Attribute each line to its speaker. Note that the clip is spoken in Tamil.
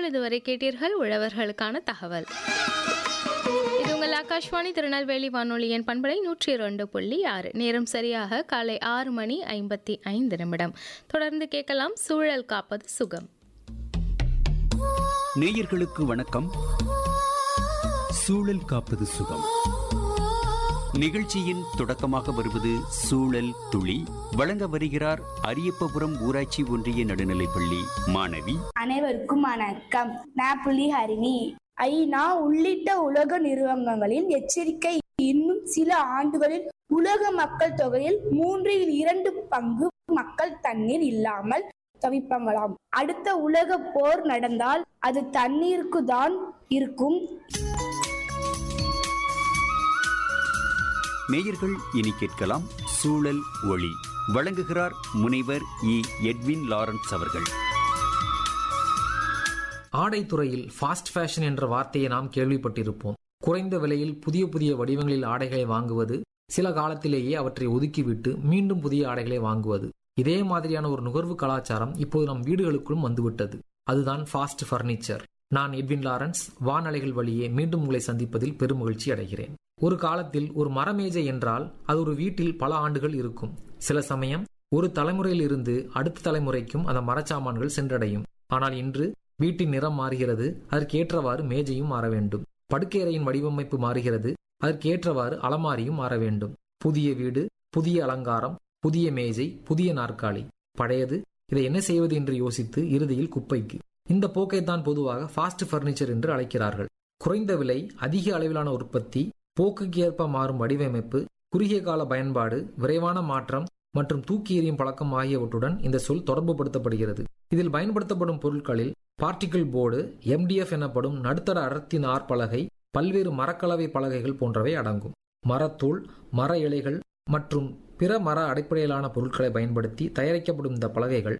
Speaker 1: நேர்கள் இதுவரை கேட்டீர்கள் உழவர்களுக்கான தகவல் இது உங்கள் ஆகாஷ்வாணி திருநெல்வேலி வானொலியின் பண்பலை நூற்றி இரண்டு புள்ளி ஆறு நேரம் சரியாக காலை ஆறு மணி ஐம்பத்தி ஐந்து நிமிடம் தொடர்ந்து கேட்கலாம் சூழல் காப்பது சுகம்
Speaker 2: நேயர்களுக்கு வணக்கம் சூழல் காப்பது சுகம் நிகழ்ச்சியின் தொடக்கமாக வருவது சூழல் துளி வழங்க வருகிறார் அரியப்பபுரம் ஊராட்சி ஒன்றிய நடுநிலைப்பள்ளி மாணவி
Speaker 3: அனைவருக்கும் வணக்கம் நான் புலி ஹரிணி ஐநா உள்ளிட்ட உலக நிறுவனங்களின் எச்சரிக்கை இன்னும் சில ஆண்டுகளில் உலக மக்கள் தொகையில் மூன்றில் இரண்டு பங்கு மக்கள் தண்ணீர் இல்லாமல் தவிப்பாங்களாம் அடுத்த உலக போர் நடந்தால் அது தண்ணீருக்கு தான் இருக்கும்
Speaker 2: நேயர்கள் இனி கேட்கலாம் சூழல் ஒளி வழங்குகிறார் முனைவர் இ எட்வின் லாரன்ஸ் அவர்கள்
Speaker 4: ஆடைத்துறையில் ஃபாஸ்ட் ஃபேஷன் என்ற வார்த்தையை நாம் கேள்விப்பட்டிருப்போம் குறைந்த விலையில் புதிய புதிய வடிவங்களில் ஆடைகளை வாங்குவது சில காலத்திலேயே அவற்றை ஒதுக்கிவிட்டு மீண்டும் புதிய ஆடைகளை வாங்குவது இதே மாதிரியான ஒரு நுகர்வு கலாச்சாரம் இப்போது நம் வீடுகளுக்குள்ளும் வந்துவிட்டது அதுதான் ஃபாஸ்ட் ஃபர்னிச்சர் நான் எட்வின் லாரன்ஸ் வானலைகள் வழியே மீண்டும் உங்களை சந்திப்பதில் பெருமகிழ்ச்சி அடைகிறேன் ஒரு காலத்தில் ஒரு மரமேஜை என்றால் அது ஒரு வீட்டில் பல ஆண்டுகள் இருக்கும் சில சமயம் ஒரு தலைமுறையில் இருந்து அடுத்த தலைமுறைக்கும் அந்த மரச்சாமான்கள் சென்றடையும் ஆனால் இன்று வீட்டின் நிறம் மாறுகிறது அதற்கேற்றவாறு மேஜையும் மாற வேண்டும் படுக்கையறையின் வடிவமைப்பு மாறுகிறது அதற்கேற்றவாறு அலமாரியும் மாற வேண்டும் புதிய வீடு புதிய அலங்காரம் புதிய மேஜை புதிய நாற்காலி பழையது இதை என்ன செய்வது என்று யோசித்து இறுதியில் குப்பைக்கு இந்த போக்கைத்தான் பொதுவாக ஃபாஸ்ட் ஃபர்னிச்சர் என்று அழைக்கிறார்கள் குறைந்த விலை அதிக அளவிலான உற்பத்தி போக்குக்கு ஏற்ப மாறும் வடிவமைப்பு குறுகிய கால பயன்பாடு விரைவான மாற்றம் மற்றும் தூக்கி எறியும் பழக்கம் ஆகியவற்றுடன் இந்த சொல் தொடர்புபடுத்தப்படுகிறது இதில் பயன்படுத்தப்படும் பொருட்களில் பார்ட்டிகிள் போர்டு எம்டிஎஃப் எனப்படும் நடுத்தர அடர்த்தி நார் பலகை பல்வேறு மரக்கலவை பலகைகள் போன்றவை அடங்கும் மரத்தூள் மர இலைகள் மற்றும் பிற மர அடிப்படையிலான பொருட்களை பயன்படுத்தி தயாரிக்கப்படும் இந்த பலகைகள்